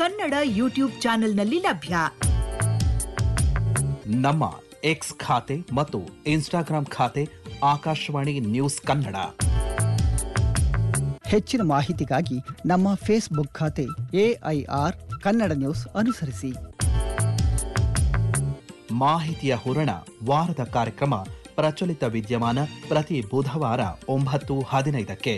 Kannada YouTube ಚಾನೆಲ್ನಲ್ಲಿ ಲಭ್ಯ ನಮ್ಮ ಎಕ್ಸ್ ಖಾತೆ ಮತ್ತು ಇನ್ಸ್ಟಾಗ್ರಾಂ ಖಾತೆ ಆಕಾಶವಾಣಿ ನ್ಯೂಸ್ ಕನ್ನಡ ಹೆಚ್ಚಿನ ಮಾಹಿತಿಗಾಗಿ ನಮ್ಮ ಫೇಸ್ಬುಕ್ ಖಾತೆ ಎಐಆರ್ ಕನ್ನಡ ನ್ಯೂಸ್ ಅನುಸರಿಸಿ ಮಾಹಿತಿಯ ಹೂರಣ ವಾರದ ಕಾರ್ಯಕ್ರಮ ಪ್ರಚಲಿತ ವಿದ್ಯಮಾನ ಪ್ರತಿ ಬುಧವಾರ ಒಂಬತ್ತು ಹದಿನೈದಕ್ಕೆ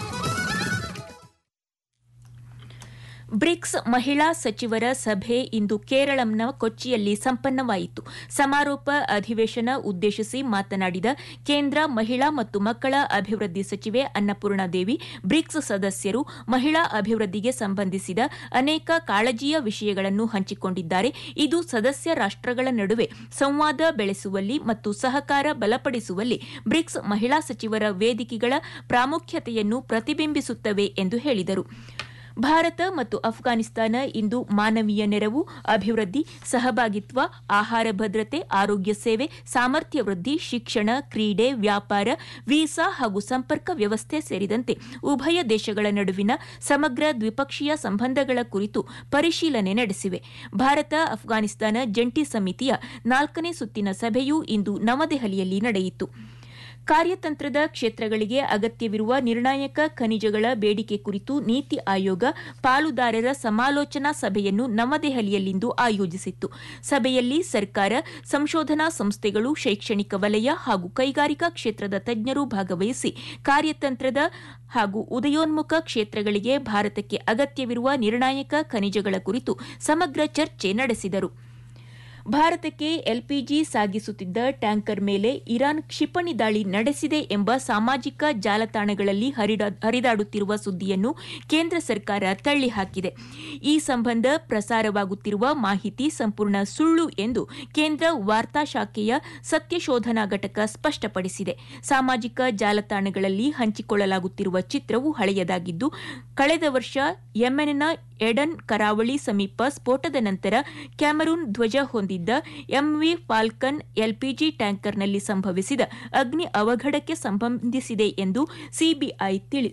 ಬ್ರಿಕ್ಸ್ ಮಹಿಳಾ ಸಚಿವರ ಸಭೆ ಇಂದು ಕೇರಳಂನ ಕೊಚ್ಚಿಯಲ್ಲಿ ಸಂಪನ್ನವಾಯಿತು ಸಮಾರೋಪ ಅಧಿವೇಶನ ಉದ್ದೇಶಿಸಿ ಮಾತನಾಡಿದ ಕೇಂದ್ರ ಮಹಿಳಾ ಮತ್ತು ಮಕ್ಕಳ ಅಭಿವೃದ್ಧಿ ಸಚಿವೆ ಅನ್ನಪೂರ್ಣಾದೇವಿ ಬ್ರಿಕ್ಸ್ ಸದಸ್ಯರು ಮಹಿಳಾ ಅಭಿವೃದ್ಧಿಗೆ ಸಂಬಂಧಿಸಿದ ಅನೇಕ ಕಾಳಜಿಯ ವಿಷಯಗಳನ್ನು ಹಂಚಿಕೊಂಡಿದ್ದಾರೆ ಇದು ಸದಸ್ಯ ರಾಷ್ಟ್ರಗಳ ನಡುವೆ ಸಂವಾದ ಬೆಳೆಸುವಲ್ಲಿ ಮತ್ತು ಸಹಕಾರ ಬಲಪಡಿಸುವಲ್ಲಿ ಬ್ರಿಕ್ಸ್ ಮಹಿಳಾ ಸಚಿವರ ವೇದಿಕೆಗಳ ಪ್ರಾಮುಖ್ಯತೆಯನ್ನು ಪ್ರತಿಬಿಂಬಿಸುತ್ತವೆ ಎಂದು ಹೇಳಿದರು ಭಾರತ ಮತ್ತು ಅಫ್ಘಾನಿಸ್ತಾನ ಇಂದು ಮಾನವೀಯ ನೆರವು ಅಭಿವೃದ್ಧಿ ಸಹಭಾಗಿತ್ವ ಆಹಾರ ಭದ್ರತೆ ಆರೋಗ್ಯ ಸೇವೆ ಸಾಮರ್ಥ್ಯ ವೃದ್ಧಿ ಶಿಕ್ಷಣ ಕ್ರೀಡೆ ವ್ಯಾಪಾರ ವೀಸಾ ಹಾಗೂ ಸಂಪರ್ಕ ವ್ಯವಸ್ಥೆ ಸೇರಿದಂತೆ ಉಭಯ ದೇಶಗಳ ನಡುವಿನ ಸಮಗ್ರ ದ್ವಿಪಕ್ಷೀಯ ಸಂಬಂಧಗಳ ಕುರಿತು ಪರಿಶೀಲನೆ ನಡೆಸಿವೆ ಭಾರತ ಅಫ್ಘಾನಿಸ್ತಾನ ಜಂಟಿ ಸಮಿತಿಯ ನಾಲ್ಕನೇ ಸುತ್ತಿನ ಸಭೆಯೂ ಇಂದು ನವದೆಹಲಿಯಲ್ಲಿ ನಡೆಯಿತು ಕಾರ್ಯತಂತ್ರದ ಕ್ಷೇತ್ರಗಳಿಗೆ ಅಗತ್ಯವಿರುವ ನಿರ್ಣಾಯಕ ಖನಿಜಗಳ ಬೇಡಿಕೆ ಕುರಿತು ನೀತಿ ಆಯೋಗ ಪಾಲುದಾರರ ಸಮಾಲೋಚನಾ ಸಭೆಯನ್ನು ನವದೆಹಲಿಯಲ್ಲಿಂದು ಆಯೋಜಿಸಿತ್ತು ಸಭೆಯಲ್ಲಿ ಸರ್ಕಾರ ಸಂಶೋಧನಾ ಸಂಸ್ಥೆಗಳು ಶೈಕ್ಷಣಿಕ ವಲಯ ಹಾಗೂ ಕೈಗಾರಿಕಾ ಕ್ಷೇತ್ರದ ತಜ್ಞರು ಭಾಗವಹಿಸಿ ಕಾರ್ಯತಂತ್ರದ ಹಾಗೂ ಉದಯೋನ್ಮುಖ ಕ್ಷೇತ್ರಗಳಿಗೆ ಭಾರತಕ್ಕೆ ಅಗತ್ಯವಿರುವ ನಿರ್ಣಾಯಕ ಖನಿಜಗಳ ಕುರಿತು ಸಮಗ್ರ ಚರ್ಚೆ ನಡೆಸಿದರು ಭಾರತಕ್ಕೆ ಎಲ್ಪಿಜಿ ಸಾಗಿಸುತ್ತಿದ್ದ ಟ್ಯಾಂಕರ್ ಮೇಲೆ ಇರಾನ್ ಕ್ಷಿಪಣಿ ದಾಳಿ ನಡೆಸಿದೆ ಎಂಬ ಸಾಮಾಜಿಕ ಜಾಲತಾಣಗಳಲ್ಲಿ ಹರಿದಾಡುತ್ತಿರುವ ಸುದ್ದಿಯನ್ನು ಕೇಂದ್ರ ಸರ್ಕಾರ ತಳ್ಳಿಹಾಕಿದೆ ಈ ಸಂಬಂಧ ಪ್ರಸಾರವಾಗುತ್ತಿರುವ ಮಾಹಿತಿ ಸಂಪೂರ್ಣ ಸುಳ್ಳು ಎಂದು ಕೇಂದ್ರ ವಾರ್ತಾ ಶಾಖೆಯ ಸತ್ಯಶೋಧನಾ ಘಟಕ ಸ್ಪಷ್ಟಪಡಿಸಿದೆ ಸಾಮಾಜಿಕ ಜಾಲತಾಣಗಳಲ್ಲಿ ಹಂಚಿಕೊಳ್ಳಲಾಗುತ್ತಿರುವ ಚಿತ್ರವು ಹಳೆಯದಾಗಿದ್ದು ಕಳೆದ ವರ್ಷ ಯೆಮೆನ್ನ ಎಡನ್ ಕರಾವಳಿ ಸಮೀಪ ಸ್ಫೋಟದ ನಂತರ ಕ್ಯಾಮರೂನ್ ಧ್ವಜ ಹೊಂದಿದ್ದ ಎಂವಿ ಫಾಲ್ಕನ್ ಎಲ್ಪಿಜಿ ಟ್ಯಾಂಕರ್ನಲ್ಲಿ ಸಂಭವಿಸಿದ ಅಗ್ನಿ ಅವಘಡಕ್ಕೆ ಸಂಬಂಧಿಸಿದೆ ಎಂದು ಸಿಬಿಐ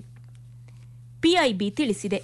ಪಿಐಬಿ ತಿಳಿಸಿದೆ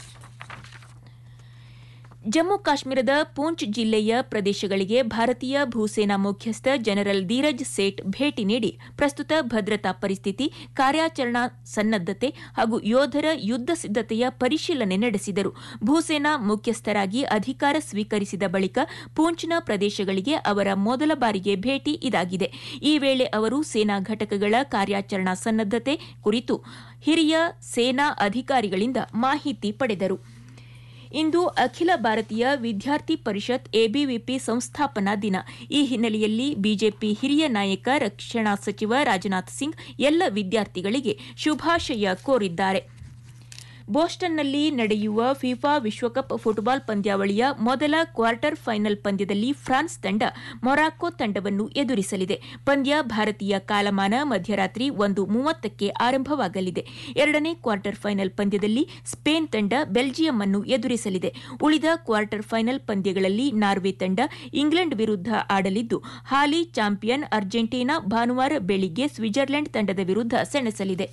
ಜಮ್ಮು ಕಾಶ್ಮೀರದ ಪೂಂಚ್ ಜಿಲ್ಲೆಯ ಪ್ರದೇಶಗಳಿಗೆ ಭಾರತೀಯ ಭೂಸೇನಾ ಮುಖ್ಯಸ್ಥ ಜನರಲ್ ಧೀರಜ್ ಸೇಠ್ ಭೇಟಿ ನೀಡಿ ಪ್ರಸ್ತುತ ಭದ್ರತಾ ಪರಿಸ್ಥಿತಿ ಕಾರ್ಯಾಚರಣಾ ಸನ್ನದ್ದತೆ ಹಾಗೂ ಯೋಧರ ಯುದ್ಧ ಸಿದ್ದತೆಯ ಪರಿಶೀಲನೆ ನಡೆಸಿದರು ಭೂಸೇನಾ ಮುಖ್ಯಸ್ಥರಾಗಿ ಅಧಿಕಾರ ಸ್ವೀಕರಿಸಿದ ಬಳಿಕ ಪೂಂಚ್ನ ಪ್ರದೇಶಗಳಿಗೆ ಅವರ ಮೊದಲ ಬಾರಿಗೆ ಭೇಟಿ ಇದಾಗಿದೆ ಈ ವೇಳೆ ಅವರು ಸೇನಾ ಘಟಕಗಳ ಕಾರ್ಯಾಚರಣಾ ಸನ್ನದ್ದತೆ ಕುರಿತು ಹಿರಿಯ ಸೇನಾ ಅಧಿಕಾರಿಗಳಿಂದ ಮಾಹಿತಿ ಪಡೆದರು ಇಂದು ಅಖಿಲ ಭಾರತೀಯ ವಿದ್ಯಾರ್ಥಿ ಪರಿಷತ್ ಎಬಿವಿಪಿ ಸಂಸ್ಥಾಪನಾ ದಿನ ಈ ಹಿನ್ನೆಲೆಯಲ್ಲಿ ಬಿಜೆಪಿ ಹಿರಿಯ ನಾಯಕ ರಕ್ಷಣಾ ಸಚಿವ ರಾಜನಾಥ್ ಸಿಂಗ್ ಎಲ್ಲ ವಿದ್ಯಾರ್ಥಿಗಳಿಗೆ ಶುಭಾಶಯ ಕೋರಿದ್ದಾರೆ ಬೋಸ್ಟನ್ನಲ್ಲಿ ನಡೆಯುವ ಫಿಫಾ ವಿಶ್ವಕಪ್ ಫುಟ್ಬಾಲ್ ಪಂದ್ಯಾವಳಿಯ ಮೊದಲ ಕ್ವಾರ್ಟರ್ ಫೈನಲ್ ಪಂದ್ಯದಲ್ಲಿ ಫ್ರಾನ್ಸ್ ತಂಡ ಮೊರಾಕೊ ತಂಡವನ್ನು ಎದುರಿಸಲಿದೆ ಪಂದ್ಯ ಭಾರತೀಯ ಕಾಲಮಾನ ಮಧ್ಯರಾತ್ರಿ ಒಂದು ಮೂವತ್ತಕ್ಕೆ ಆರಂಭವಾಗಲಿದೆ ಎರಡನೇ ಕ್ವಾರ್ಟರ್ ಫೈನಲ್ ಪಂದ್ಯದಲ್ಲಿ ಸ್ಪೇನ್ ತಂಡ ಬೆಲ್ಜಿಯಂ ಅನ್ನು ಎದುರಿಸಲಿದೆ ಉಳಿದ ಕ್ವಾರ್ಟರ್ ಫೈನಲ್ ಪಂದ್ಯಗಳಲ್ಲಿ ನಾರ್ವೆ ತಂಡ ಇಂಗ್ಲೆಂಡ್ ವಿರುದ್ಧ ಆಡಲಿದ್ದು ಹಾಲಿ ಚಾಂಪಿಯನ್ ಅರ್ಜೆಂಟೀನಾ ಭಾನುವಾರ ಬೆಳಿಗ್ಗೆ ಸ್ವಿಟ್ಜರ್ಲೆಂಡ್ ತಂಡದ ವಿರುದ್ಧ ಸೆಣಸಲಿದೆ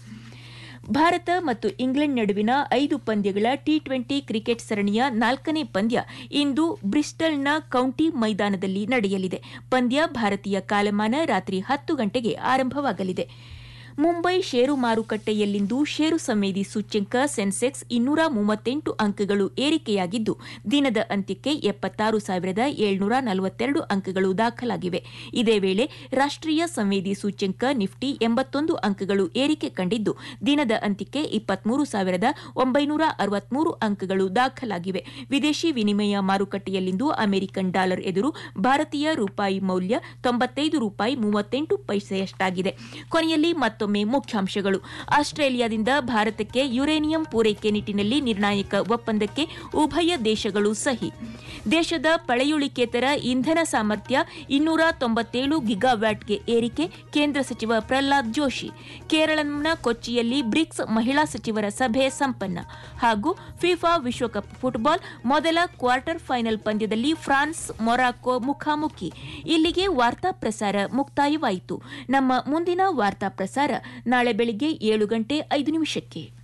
ಭಾರತ ಮತ್ತು ಇಂಗ್ಲೆಂಡ್ ನಡುವಿನ ಐದು ಪಂದ್ಯಗಳ ಟಿ ಟ್ವೆಂಟಿ ಕ್ರಿಕೆಟ್ ಸರಣಿಯ ನಾಲ್ಕನೇ ಪಂದ್ಯ ಇಂದು ಬ್ರಿಸ್ಟಲ್ನ ಕೌಂಟಿ ಮೈದಾನದಲ್ಲಿ ನಡೆಯಲಿದೆ ಪಂದ್ಯ ಭಾರತೀಯ ಕಾಲಮಾನ ರಾತ್ರಿ ಹತ್ತು ಗಂಟೆಗೆ ಆರಂಭವಾಗಲಿದೆ ಮುಂಬೈ ಷೇರು ಮಾರುಕಟ್ಟೆಯಲ್ಲಿಂದು ಷೇರು ಸಂವೇದಿ ಸೂಚ್ಯಂಕ ಸೆನ್ಸೆಕ್ಸ್ ಇನ್ನೂರ ಮೂವತ್ತೆಂಟು ಅಂಕಗಳು ಏರಿಕೆಯಾಗಿದ್ದು ದಿನದ ಅಂತ್ಯಕ್ಕೆ ಎಪ್ಪತ್ತಾರು ಸಾವಿರದ ಏಳ್ನೂರ ನಲವತ್ತೆರಡು ಅಂಕಗಳು ದಾಖಲಾಗಿವೆ ಇದೇ ವೇಳೆ ರಾಷ್ಟ್ರೀಯ ಸಂವೇದಿ ಸೂಚ್ಯಂಕ ನಿಫ್ಟಿ ಎಂಬತ್ತೊಂದು ಅಂಕಗಳು ಏರಿಕೆ ಕಂಡಿದ್ದು ದಿನದ ಅಂತ್ಯಕ್ಕೆ ಇಪ್ಪತ್ಮೂರು ಸಾವಿರದ ಒಂಬೈನೂರ ಅರವತ್ಮೂರು ಅಂಕಗಳು ದಾಖಲಾಗಿವೆ ವಿದೇಶಿ ವಿನಿಮಯ ಮಾರುಕಟ್ಟೆಯಲ್ಲಿಂದು ಅಮೆರಿಕನ್ ಡಾಲರ್ ಎದುರು ಭಾರತೀಯ ರೂಪಾಯಿ ಮೌಲ್ಯ ತೊಂಬತ್ತೈದು ರೂಪಾಯಿ ಮೂವತ್ತೆಂಟು ಪೈಸೆಯಷ್ಟಾಗಿದೆ ಕೊನೆಯಲ್ಲಿ ಮತ್ತೊಮ್ಮೆ ಮುಖ್ಯಾಂಶಗಳು ಆಸ್ಟ್ರೇಲಿಯಾದಿಂದ ಭಾರತಕ್ಕೆ ಯುರೇನಿಯಂ ಪೂರೈಕೆ ನಿಟ್ಟಿನಲ್ಲಿ ನಿರ್ಣಾಯಕ ಒಪ್ಪಂದಕ್ಕೆ ಉಭಯ ದೇಶಗಳು ಸಹಿ ದೇಶದ ಪಳೆಯುಳಿಕೇತರ ಇಂಧನ ಸಾಮರ್ಥ್ಯ ಇನ್ನೂರ ತೊಂಬತ್ತೇಳು ಗಿಗಾವ್ಯಾಟ್ಗೆ ಏರಿಕೆ ಕೇಂದ್ರ ಸಚಿವ ಪ್ರಹ್ಲಾದ್ ಜೋಶಿ ಕೇರಳಂನ ಕೊಚ್ಚಿಯಲ್ಲಿ ಬ್ರಿಕ್ಸ್ ಮಹಿಳಾ ಸಚಿವರ ಸಭೆ ಸಂಪನ್ನ ಹಾಗೂ ಫಿಫಾ ವಿಶ್ವಕಪ್ ಫುಟ್ಬಾಲ್ ಮೊದಲ ಕ್ವಾರ್ಟರ್ ಫೈನಲ್ ಪಂದ್ಯದಲ್ಲಿ ಫ್ರಾನ್ಸ್ ಮೊರಾಕೊ ಮುಖಾಮುಖಿ ಇಲ್ಲಿಗೆ ವಾರ್ತಾ ಪ್ರಸಾರ ಮುಕ್ತಾಯವಾಯಿತು ನಮ್ಮ ಮುಂದಿನ ವಾರ್ತಾ ಪ್ರಸಾರ ನಾಳೆ ಬೆಳಿಗ್ಗೆ ಏಳು ಗಂಟೆ ಐದು ನಿಮಿಷಕ್ಕೆ